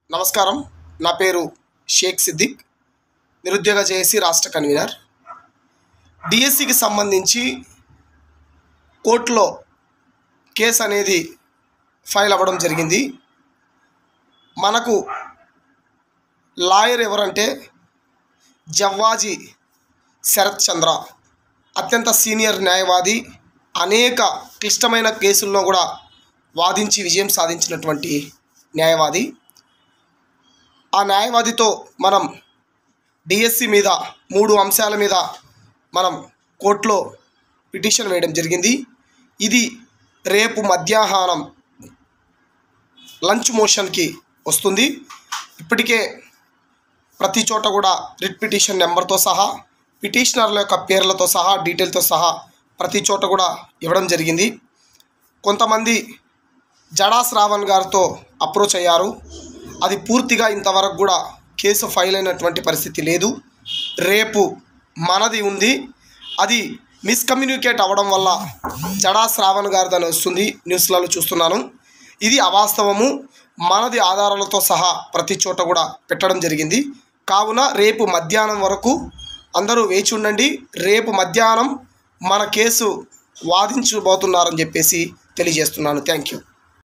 నమస్కారం నా పేరు షేక్ సిద్దిక్ నిరుద్యోగ జేఏసీ రాష్ట్ర కన్వీనర్ డిఎస్సికి సంబంధించి కోర్టులో కేసు అనేది ఫైల్ అవ్వడం జరిగింది మనకు లాయర్ ఎవరంటే జవ్వాజీ శరత్ చంద్ర అత్యంత సీనియర్ న్యాయవాది అనేక క్లిష్టమైన కేసుల్లో కూడా వాదించి విజయం సాధించినటువంటి న్యాయవాది ఆ న్యాయవాదితో మనం డిఎస్సి మీద మూడు అంశాల మీద మనం కోర్టులో పిటిషన్ వేయడం జరిగింది ఇది రేపు మధ్యాహ్నం లంచ్ మోషన్కి వస్తుంది ఇప్పటికే ప్రతి చోట కూడా రిట్ పిటిషన్ నెంబర్తో సహా పిటిషనర్ల యొక్క పేర్లతో సహా డీటెయిల్తో సహా ప్రతి చోట కూడా ఇవ్వడం జరిగింది కొంతమంది జడా శ్రావణ్ గారితో అప్రోచ్ అయ్యారు అది పూర్తిగా ఇంతవరకు కూడా కేసు ఫైల్ అయినటువంటి పరిస్థితి లేదు రేపు మనది ఉంది అది మిస్కమ్యూనికేట్ అవ్వడం వల్ల జడా శ్రావణ్ గారిదని వస్తుంది న్యూస్లలో చూస్తున్నాను ఇది అవాస్తవము మనది ఆధారాలతో సహా ప్రతి చోట కూడా పెట్టడం జరిగింది కావున రేపు మధ్యాహ్నం వరకు అందరూ వేచి ఉండండి రేపు మధ్యాహ్నం మన కేసు వాదించబోతున్నారని చెప్పేసి తెలియజేస్తున్నాను థ్యాంక్ యూ